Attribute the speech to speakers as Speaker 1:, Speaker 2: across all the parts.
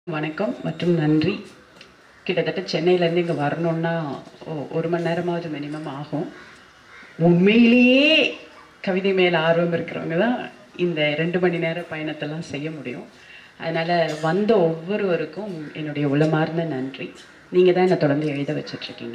Speaker 1: வணக்கம் மற்றும் நன்றி கிட்டத்தட்ட சென்னையிலேருந்து இங்கே வரணுன்னா ஒ- ஒரு மணி நேரமாவது மினிமம் ஆகும் உண்மையிலேயே கவிதை மேல் ஆர்வம் இருக்கிறவங்க தான் இந்த ரெண்டு மணி நேர பயணத்தெல்லாம் செய்ய முடியும் அதனால் வந்த ஒவ்வொருவருக்கும் என்னுடைய உளமார்ந்த நன்றி நீங்கள் தான் என்னை தொடர்ந்து எழுத வச்சிட்ருக்கீங்க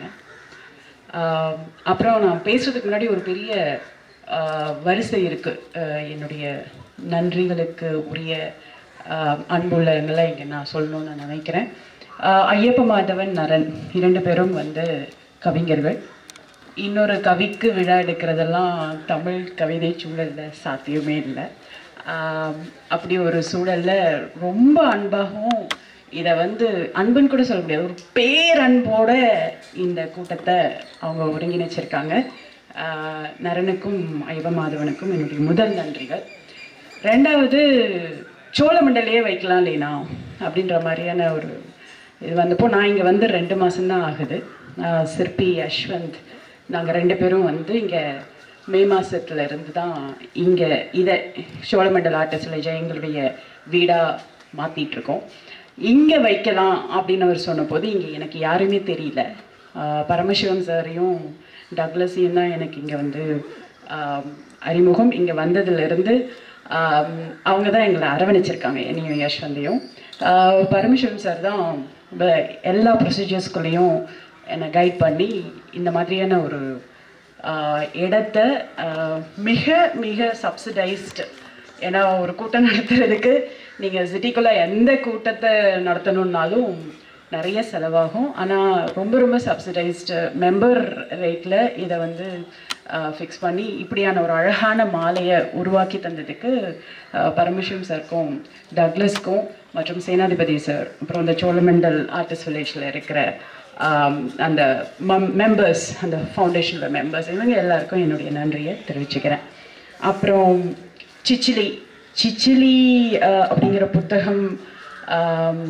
Speaker 1: ஆஹ் அப்புறம் நான் பேசுறதுக்கு முன்னாடி ஒரு பெரிய ஆஹ் வரிசை இருக்கு ஆஹ் என்னுடைய நன்றிகளுக்கு உரிய ஆஹ் அன்புள்ளவங்களை இங்கே நான் சொல்லணும்னு நான் நினைக்கிறேன் ஆஹ் ஐயப்ப மாதவன் நரன் இரண்டு பேரும் வந்து கவிஞர்கள் இன்னொரு கவிக்கு விழா எடுக்கிறதெல்லாம் தமிழ் கவிதை சூழல்ல சாத்தியமே இல்லை ஆஹ் அப்படி ஒரு சூழல்ல ரொம்ப அன்பாகவும் இதை வந்து அன்புன்னு கூட சொல்ல முடியாது ஒரு பேரன்போட இந்த கூட்டத்தை அவங்க ஒருங்கிணைச்சிருக்காங்க ஆஹ் நரனுக்கும் ஐவமாதவனுக்கும் என்னுடைய முதல் நன்றிகள் ரெண்டாவது சோழமண்டலையே வைக்கலாம் இல்லைனா அப்படின்ற மாதிரியான ஒரு இது வந்தப்போ நான் இங்கே வந்து ரெண்டு மாதம்தான் ஆகுது ஆஹ் சிற்பி யஷ்வந்த் நாங்கள் ரெண்டு பேரும் வந்து இங்கே மே மாசத்துல இருந்து தான் இங்கே இதை சோழமண்டல ஆர்டிஸ்டில் எங்களுடைய வீடாக மாற்றிட்டு இருக்கோம் இங்கே வைக்கலாம் அப்படின்னு அவர் சொன்னபோது இங்கே எனக்கு யாருமே தெரியல ஆஹ் பரமசிவம் சாரையும் டக்ளஸையும் தான் எனக்கு இங்கே வந்து ஆஹ் அறிமுகம் இங்கே வந்ததுலேருந்து அவங்க தான் எங்களை அரவணைச்சிருக்காங்க என்னையும் யஷ்வந்தையும் ஆஹ் பரமசிவம் சார் தான் வ- எல்லா ப்ரொசீஜர்ஸ்குள்ளேயும் என்னை கைட் பண்ணி இந்த மாதிரியான ஒரு ஆஹ் இடத்த ஆஹ் மிக மிக சப்சிடைஸ்டு ஏன்னா ஒரு கூட்டம் நடத்துறதுக்கு நீங்கள் சிட்டிக்குள்ளே எந்த கூட்டத்தை நடத்தணுன்னாலும் நிறைய செலவாகும் ஆனால் ரொம்ப ரொம்ப சப்சிடைஸ்டு மெம்பர் ரேட்டில் இதை வந்து ஃபிக்ஸ் பண்ணி இப்படியான ஒரு அழகான மாலையை உருவாக்கி தந்ததுக்கு ஆஹ் பரமசிவம் சாருக்கும் டக்ளஸ்க்கும் மற்றும் சேனாதிபதி சார் அப்புறம் இந்த சோழமண்டல் ஆர்டிஸ்ட் வில்லேஜில் இருக்கிற ஆம், அந்த மெம்பர்ஸ் அந்த ஃபவுண்டேஷனோட மெம்பர்ஸ் இவங்க எல்லாருக்கும் என்னுடைய நன்றியை தெரிவிச்சுக்கிறேன் அப்புறம் சிச்சிலி சிச்சிலி அஹ், அப்படிங்கிற புத்தகம் ஆம்,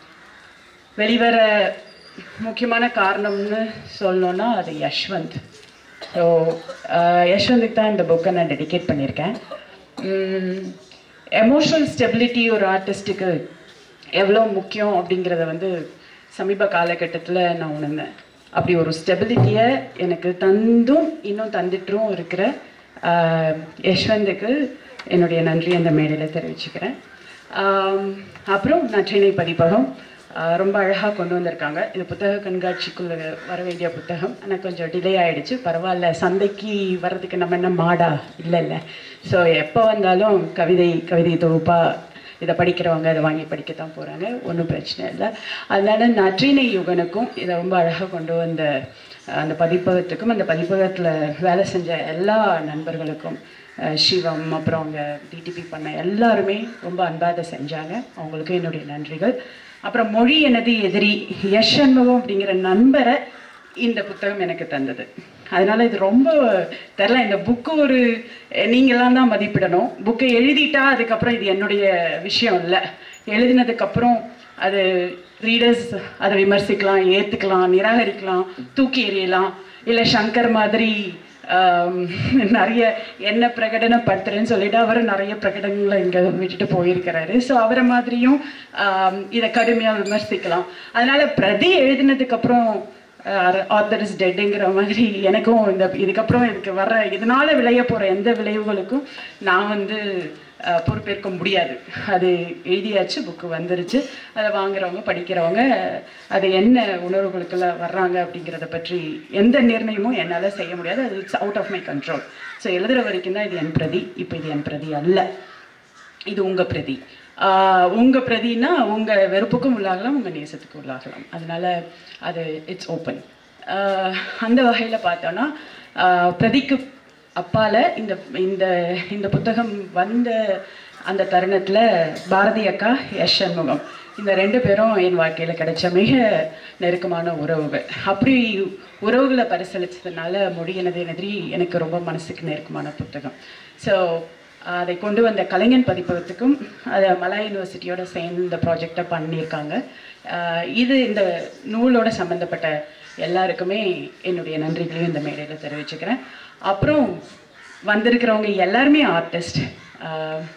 Speaker 1: வெளிவர முக்கியமான காரணம்னு சொல்லணும்னா அது யஷ்வந்த் ஸோ யஷ்வந்துக்கு தான் இந்த புக்கை நான் டெடிகேட் பண்ணியிருக்கேன் எமோஷனல் ஸ்டெபிலிட்டி ஒரு ஆர்டிஸ்ட்டுக்கு எவ்வளோ முக்கியம் அப்படிங்கிறத வந்து சமீப காலகட்டத்தில் நான் உணர்ந்தேன் அப்படி ஒரு ஸ்டெபிலிட்டியை எனக்கு தந்தும் இன்னும் தந்துட்டும் இருக்கிற ஆஹ், யஷ்வந்துக்கு என்னுடைய நன்றி அந்த மேடையில் தெரிவிச்சுக்கிறேன் ஆம், அப்புறம் நற்றினை பதிப்பகம் ஆஹ், ரொம்ப அழகாக கொண்டு வந்திருக்காங்க இது புத்தக கண்காட்சிக்குள்ள வர வேண்டிய புத்தகம் ஆனால் கொஞ்சம் டிலே ஆயிடுச்சு பரவாயில்ல சந்தைக்கு வர்றதுக்கு நம்ம என்ன மாடா இல்லை இல்லை ஸோ எப்போ வந்தாலும் கவிதை கவிதை தொகுப்பாக இதை படிக்கிறவங்க இதை வாங்கி படிக்கத்தான் போகிறாங்க ஒன்றும் பிரச்சனை இல்லை அதனால நற்றினை யுகனுக்கும் இதை ரொம்ப அழகாக கொண்டு வந்த அஹ், அந்த பதிப்பகத்துக்கும் அந்த பதிப்பகத்தில் வேலை செஞ்ச எல்லா நண்பர்களுக்கும் அஹ், சிவம் அப்புறம் அவங்க டிடிபி பண்ண எல்லாருமே ரொம்ப அன்பாக அதை செஞ்சாங்க அவங்களுக்கும் என்னுடைய நன்றிகள் அப்புறம் மொழி எனது எதிரி யஷ் சண்முகம் அப்படிங்கிற நண்பரை இந்த புத்தகம் எனக்கு தந்தது அதனால இது ரொம்ப தெரில இந்த புக்கு ஒரு நீங்களாம் தான் மதிப்பிடணும் புக்கை எழுதிட்டா அதுக்கப்புறம் இது என்னுடைய விஷயம் இல்லை எழுதினதுக்கப்புறம் அது ரீடர்ஸ் அதை விமர்சிக்கலாம் ஏற்றுக்கலாம் நிராகரிக்கலாம் தூக்கி எறியலாம் இல்லை சங்கர் மாதிரி ஆம், நிறைய என்ன பிரகடனப்படுத்துறேன்னு சொல்லிட்டு அவர் நிறைய பிரகடனங்களை இங்கே விட்டுட்டு போயிருக்கிறாரு ஸோ அவரை மாதிரியும் ஆம், இதை கடுமையாக விமர்சிக்கலாம் அதனால பிரதி எழுதினதுக்கப்புறம் ஆத்தர் இஸ் டெட்டுங்கிற மாதிரி எனக்கும் இந்த இதுக்கப்புறம் இதுக்கு வர்ற இதனால விளைய போகிற எந்த விளைவுகளுக்கும் நான் வந்து அஹ், பொறுப்பேற்க முடியாது அது எழுதியாச்சு புக்கு வந்துருச்சு அதை வாங்குறவங்க படிக்கிறவங்க அது என்ன உணர்வுகளுக்குள்ள வர்றாங்க அப்படிங்கிறத பற்றி எந்த நிர்ணயமும் என்னால் செய்ய முடியாது அது it's out of my control so எழுதுகிற வரைக்கும் தான் இது என் பிரதி இப்போ இது என் பிரதி அல்ல இது உங்க பிரதி ஆஹ் உங்க பிரதினா உங்க வெறுப்புக்கும் உள்ளாகலாம் உங்க நேசத்துக்கும் உள்ளாகலாம் அதனால அது இட்ஸ் ஓப்பன் அந்த வகையில பார்த்தோன்னா ஆஹ் பிரதிக்கு அப்பால இந்த இந்த இந்த புத்தகம் வந்த அந்த தருணத்துல பாரதி அக்கா யஷ் சண்முகம் இந்த ரெண்டு பேரும் என் வாழ்க்கையில கிடைச்ச மிக நெருக்கமான உறவுகள் அப்படி உறவுகளை பரிசீலிச்சதுனால மொழி எனது எதிரி எனக்கு ரொம்ப மனசுக்கு நெருக்கமான புத்தகம் ஸோ அதை கொண்டு வந்த கலைஞன் பதிப்பகத்துக்கும் அதை மலா யூனிவர்சிட்டியோட சேர்ந்து இந்த ப்ராஜெக்டை பண்ணியிருக்காங்க ஆஹ் இது இந்த நூலோட சம்மந்தப்பட்ட எல்லாருக்குமே என்னுடைய நன்றிகளையும் இந்த மேடையில் தெரிவிச்சுக்கிறேன் அப்புறம் வந்திருக்கிறவங்க எல்லாருமே ஆர்டிஸ்ட்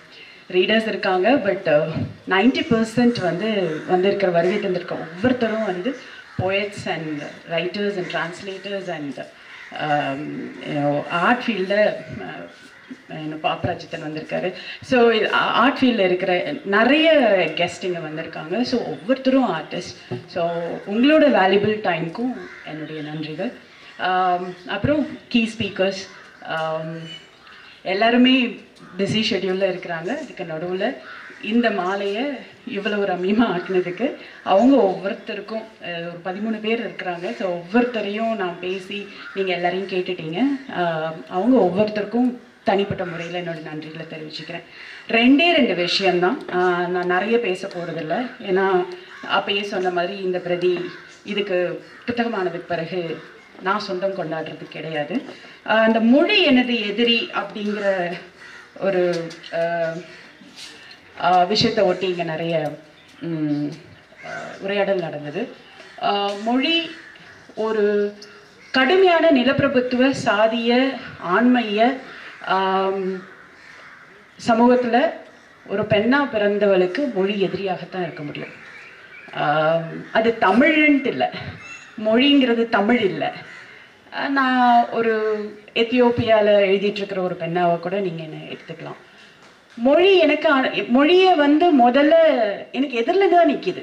Speaker 1: ரீடர்ஸ் இருக்காங்க பட் நைன்டி பர்சன்ட் வந்து வந்திருக்கிற வருகை தந்திருக்க ஒவ்வொருத்தரும் வந்து poets and writers and translators and art ஃபீல்டில் இன்னும் பாப்பராஜித்தன் வந்திருக்காரு ஸோ ஆர்ட் ஃபீல்டில் இருக்கிற நிறைய கெஸ்ட் இங்கே வந்திருக்காங்க ஸோ ஒவ்வொருத்தரும் ஆர்டிஸ்ட் ஸோ உங்களோட வேல்யூபிள் டைம்க்கும் என்னுடைய நன்றிகள் ஆம், அப்புறம் கீ ஸ்பீக்கர்ஸ் எல்லாருமே பிஸி ஷெட்யூலில் இருக்கிறாங்க இதுக்கு நடுவில் இந்த மாலையை இவ்வளவு ரம்யமாக ஆக்குனதுக்கு அவங்க ஒவ்வொருத்தருக்கும் அஹ், ஒரு பதிமூணு பேர் இருக்கிறாங்க ஸோ ஒவ்வொருத்தரையும் நான் பேசி நீங்கள் எல்லாரையும் கேட்டுட்டீங்க ஆஹ், அவங்க ஒவ்வொருத்தருக்கும் தனிப்பட்ட முறையில் என்னோட நன்றிகளை தெரிவிச்சுக்கிறேன் ரெண்டே ரெண்டு விஷயம்தான் ஆஹ், நான் நிறைய பேச போகிறதில்ல ஏன்னா அப்பயே சொன்ன மாதிரி இந்த பிரதி இதுக்கு புத்தகமானதுக்கு பிறகு நான் சொந்தம் கொண்டாடுறது கிடையாது ஆஹ், அந்த மொழி எனது எதிரி அப்படிங்கிற ஒரு ஆஹ், ஆஹ், விஷயத்தை ஒட்டி இங்கே நிறைய ம், ஆஹ், உரையாடல் நடந்தது ஆஹ், மொழி ஒரு கடுமையான நிலப்பிரபுத்துவ சாதிய ஆண்மைய ஆம், சமூகத்தில் ஒரு பெண்ணா பிறந்தவளுக்கு மொழி எதிரியாகத்தான் இருக்க முடியும் ஆம், அது தமிழ்ன்ட்டு இல்லை மொழிங்கிறது தமிழ் இல்லை அஹ் நான் ஒரு எத்தியோப்பியாவில் எழுதிட்டு இருக்கிற ஒரு பெண்ணாவை கூட நீங்கள் என்ன எடுத்துக்கலாம் மொழி எனக்கு ஆ- மொழியை வந்து முதல்ல எனக்கு எதிரில் தான் நிற்கிது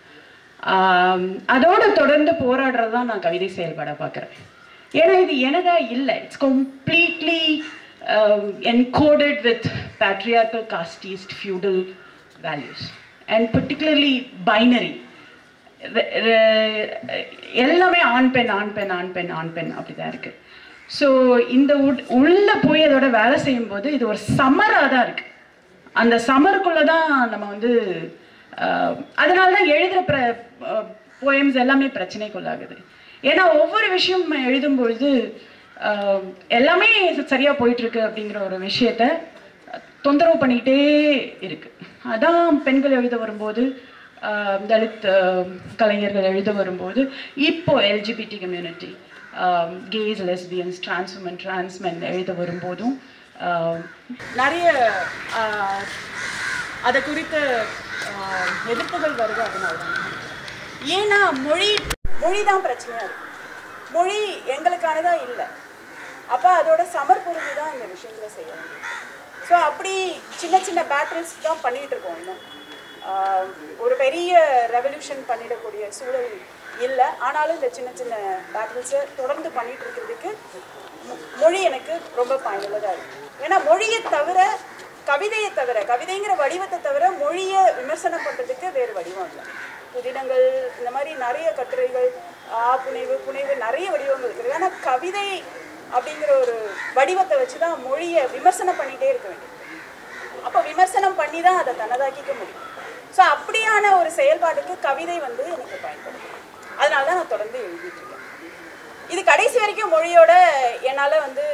Speaker 1: அதோட தொடர்ந்து போராடுறது தான் நான் கவிதை செயல்பட பார்க்குறேன் ஏன்னா இது எனதா இல்லை it's completely encoded with patriarchal casteist feudal values and particularly binary re- re- எல்லாமே ஆண் பெண் ஆண் பெண் ஆண் பெண் ஆண் பெண் அப்படிதான் இருக்கு ஸோ இந்த உட்- உள்ள போய் அதோட வேலை செய்யும்போது இது ஒரு சமராக தான் இருக்கு அந்த சமருக்குள்ள தான் நம்ம வந்து ஆஹ், அதனால தான் எழுதுகிற ப்ர போயம்ஸ் எல்லாமே பிரச்சனைக்குள்ளாகுது ஏன்னா ஒவ்வொரு விஷயம் எழுதும்பொழுது ஆஹ், எல்லாமே சரியா போயிட்டு இருக்கு அப்படிங்கிற ஒரு விஷயத்த தொந்தரவு பண்ணிக்கிட்டே இருக்கு அதான் பெண்கள் எழுத வரும்போது ஆஹ், தலித் ஆஹ், கலைஞர்கள் எழுத வரும்போது இப்போ LGBT community gays lesbians transwoman transmen எழுத வரும்போதும் ஆஹ், நிறைய ஆஹ், அதை குறித்த ஆஹ், எதிர்ப்புகள் வருது அதனால தான் ஏன்னா மொழி மொழி தான் பிரச்சனையா இருக்கு மொழி எங்களுக்கானதா இல்லை அப்போ அதோட சமர்ப்புரிமை தான் இந்த விஷயங்களை செய்ய வேண்டியது ஸோ அப்படி சின்ன சின்ன பேட்டில்ஸ் தான் பண்ணிட்டு இருக்கோம் இன்னும் ஆஹ் ஒரு பெரிய ரெவல்யூஷன் பண்ணிடக்கூடிய சூழல் இல்லை ஆனாலும் இந்த சின்ன சின்ன பேட்டில்ஸை தொடர்ந்து பண்ணிட்டு இருக்கிறதுக்கு மொ- மொழி எனக்கு ரொம்ப பயனுள்ளதாக இருக்கு ஏன்னா மொழியை தவிர கவிதையை தவிர கவிதைங்கிற வடிவத்தை தவிர மொழியை விமர்சனம் பண்ணுறதுக்கு வேறு வடிவம் இல்லை புதினங்கள் இந்த மாதிரி நிறைய கட்டுரைகள் ஆ புனைவு புனைவு நிறைய வடிவங்கள் இருக்குது ஆனால் கவிதை அப்படிங்கிற ஒரு வடிவத்தை வச்சு தான் மொழியை விமர்சனம் பண்ணிகிட்டே இருக்க வேண்டியது அப்போ விமர்சனம் பண்ணி தான் அதை தனதாக்கிக்க முடியும் ஸோ அப்படியான ஒரு செயல்பாடுக்கு கவிதை வந்து எனக்கு பயன்படுது அதனால தான் நான் தொடர்ந்து எழுதிட்டு இருக்கேன் இது கடைசி வரைக்கும் மொழியோட என்னால் வந்து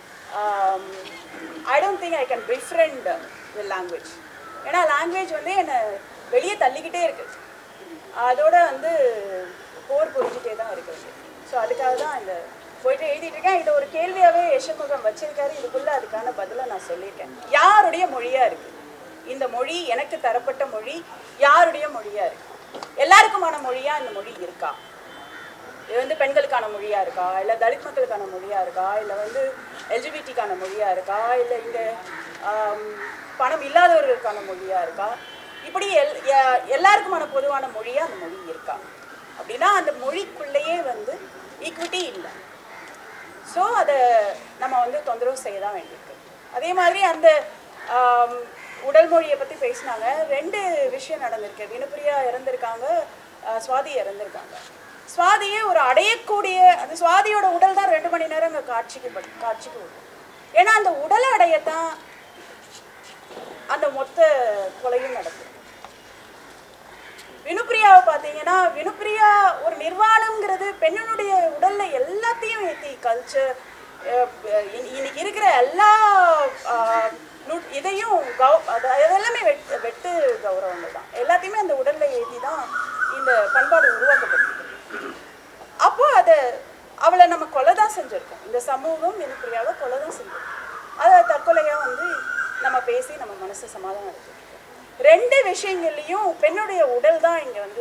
Speaker 1: I don't think I can befriend the language ஏன்னா லாங்குவேஜ் வந்து என்னை வெளியே தள்ளிக்கிட்டே இருக்கு அதோட வந்து போர் புரிஞ்சுட்டே தான் இருக்குது ஸோ அதுக்காக தான் இந்த போயிட்டு எழுதிட்டு இருக்கேன் இது ஒரு கேள்வியாகவே யசமுகம் வச்சிருக்காரு இதுக்குள்ள அதுக்கான பதிலை நான் சொல்லியிருக்கேன் யாருடைய மொழியா இருக்கு இந்த மொழி எனக்கு தரப்பட்ட மொழி யாருடைய மொழியா இருக்கு எல்லாருக்குமான மொழியா இந்த மொழி இருக்கா இது வந்து பெண்களுக்கான மொழியா இருக்கா இல்லை தலித் மக்களுக்கான மொழியா இருக்கா இல்லை வந்து எல்ஜிபிடிக்கான மொழியா இருக்கா இல்லை இங்கே பணம் இல்லாதவர்களுக்கான மொழியா இருக்கா இப்படி எல் எ- எல்லாருக்குமான பொதுவான மொழியா அந்த மொழி இருக்கா அப்படின்னா அந்த மொழிக்குள்ளேயே வந்து ஈக்விட்டி இல்லை ஸோ அதை நம்ம வந்து தொந்தரவு செய்ய தான் வேண்டியிருக்கு அதே மாதிரி அந்த ஆம், உடல் மொழியை பற்றி பேசினாங்க ரெண்டு விஷயம் நடந்திருக்கு வினுப்பிரியா இறந்திருக்காங்க ஆ, சுவாதி இறந்திருக்காங்க சுவாதியே ஒரு அடையக்கூடிய அந்த சுவாதியோட உடல் தான் ரெண்டு மணி நேரம் அங்கே காட்சிக்கு பட் காட்சிக்கு வரும் ஏன்னா அந்த உடலை அடையத்தான் அந்த மொத்த கொலையும் நடக்குது வினுப்பிரியாவை பார்த்தீங்கன்னா வினுப்பிரியா ஒரு நிர்வாணம்ங்கிறது பெண்ணினுடைய உடல்ல எல்லாத்தையும் ஏற்றி கல்ச்சர் இன்னைக்கு இருக்கிற எல்லா ஆஹ், நுட்- இதையும் கௌ அது அதெல்லாமே வெட்டு வெட்டு கௌரவங்கள் தான் எல்லாத்தையுமே அந்த உடல்ல ஏற்றி தான் இந்த பண்பாடு உருவாக்கப்பட்டிருக்கு அப்போ அதை அவளை நம்ம கொலை தான் செஞ்சுருக்கோம் இந்த சமூகம் வினுப்பிரியாவை கொலை தான் செஞ்சிருக்கோம் அதை தற்கொலையாக வந்து நம்ம பேசி நம்ம மனசை சமாதானம் இருக்கு
Speaker 2: ரெண்டு விஷயங்கள்லையும் பெண்ணுடைய உடல் தான் இங்கே வந்து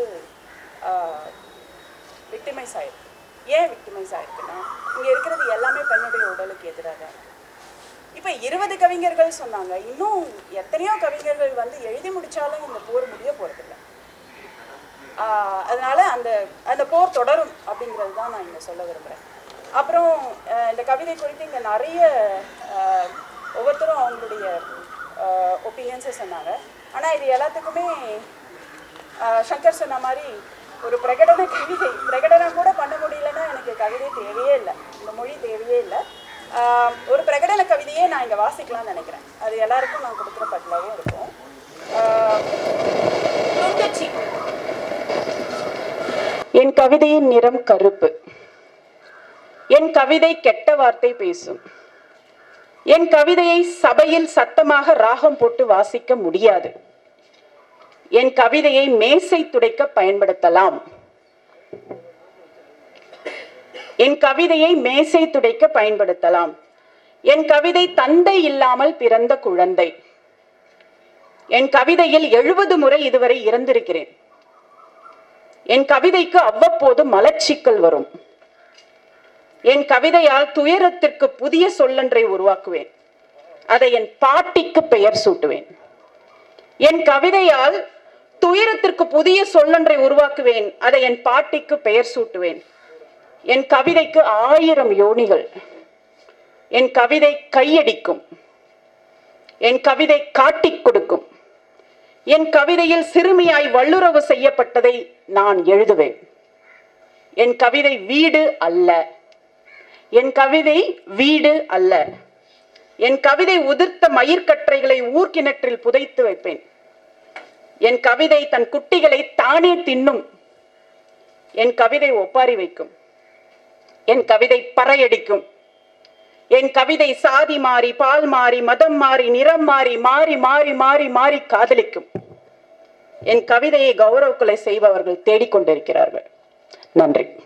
Speaker 2: விக்டிமைஸ் ஆயிருக்கு ஏன் விக்டிமைஸ் ஆயிருக்குன்னா இங்கே இருக்கிறது எல்லாமே பெண்ணுடைய உடலுக்கு எதிராக தான் இருக்கு. இப்போ இருபது கவிஞர்கள் சொன்னாங்க இன்னும் எத்தனையோ கவிஞர்கள் வந்து எழுதி முடிச்சாலும் இந்த போர் முடிய போறதில்ல ஆஹ் அதனால அந்த அந்த போர் தொடரும் அப்படிங்கிறது தான் நான் இங்கே சொல்ல விரும்புகிறேன் அப்புறம் அஹ் இந்த கவிதை குறித்து இங்கே நிறைய ஆஹ் ஒவ்வொருத்தரும் அவங்களுடைய ஒப்பீனியன்ஸை சொன்னாங்க ஆனால் இது எல்லாத்துக்குமே ஆஹ் சங்கர் சொன்ன மாதிரி ஒரு பிரகடன கவிதை பிரகடனம் கூட பண்ண முடியலன்னா எனக்கு கவிதை தேவையே இல்லை இந்த மொழி தேவையே இல்லை ஆஹ் ஒரு பிரகடன கவிதையே நான் இங்கே வாசிக்கலாம்னு நினைக்கிறேன் அது எல்லாருக்கும் நான் கொடுக்குற பதிலாகவும் இருக்கும் ஆஹ் துண்டுச்சி என் கவிதையின் நிறம் கருப்பு என் கவிதை கெட்ட வார்த்தை பேசும் என் கவிதையை சபையில் சத்தமாக ராகம் போட்டு வாசிக்க முடியாது என் கவிதையை மேசை துடைக்க பயன்படுத்தலாம் என் கவிதையை மேசை துடைக்க பயன்படுத்தலாம் என் கவிதை தந்தை இல்லாமல் பிறந்த குழந்தை என் கவிதையில் எழுபது முறை இதுவரை இறந்திருக்கிறேன் என் கவிதைக்கு அவ்வப்போது மலச்சிக்கல் வரும் என் கவிதையால் துயரத்திற்கு புதிய சொல்லொன்றை உருவாக்குவேன் அதை என் பாட்டிக்கு பெயர் சூட்டுவேன் என் கவிதையால் துயரத்திற்கு புதிய சொல்லொன்றை உருவாக்குவேன் அதை என் பாட்டிக்கு பெயர் சூட்டுவேன் என் கவிதைக்கு ஆயிரம் யோனிகள் என் கவிதை கையடிக்கும் என் கவிதை காட்டிக் கொடுக்கும் என் கவிதையில் சிறுமியாய் வல்லுறவு செய்யப்பட்டதை நான் எழுதுவேன் என் கவிதை வீடு அல்ல என் கவிதை வீடு அல்ல என் கவிதை உதிர்த்த மயிர்கற்றைகளை ஊர்கிணற்றில் புதைத்து வைப்பேன் என் கவிதை தன் குட்டிகளை தானே தின்னும் என் கவிதை ஒப்பாரி வைக்கும் என் கவிதை பறையடிக்கும் என் கவிதை சாதி மாறி பால் மாறி மதம் மாறி நிறம் மாறி மாறி மாறி மாறி மாறி காதலிக்கும் என் கவிதையை கௌரவ கொலை செய்பவர்கள் தேடிக்கொண்டிருக்கிறார்கள் நன்றி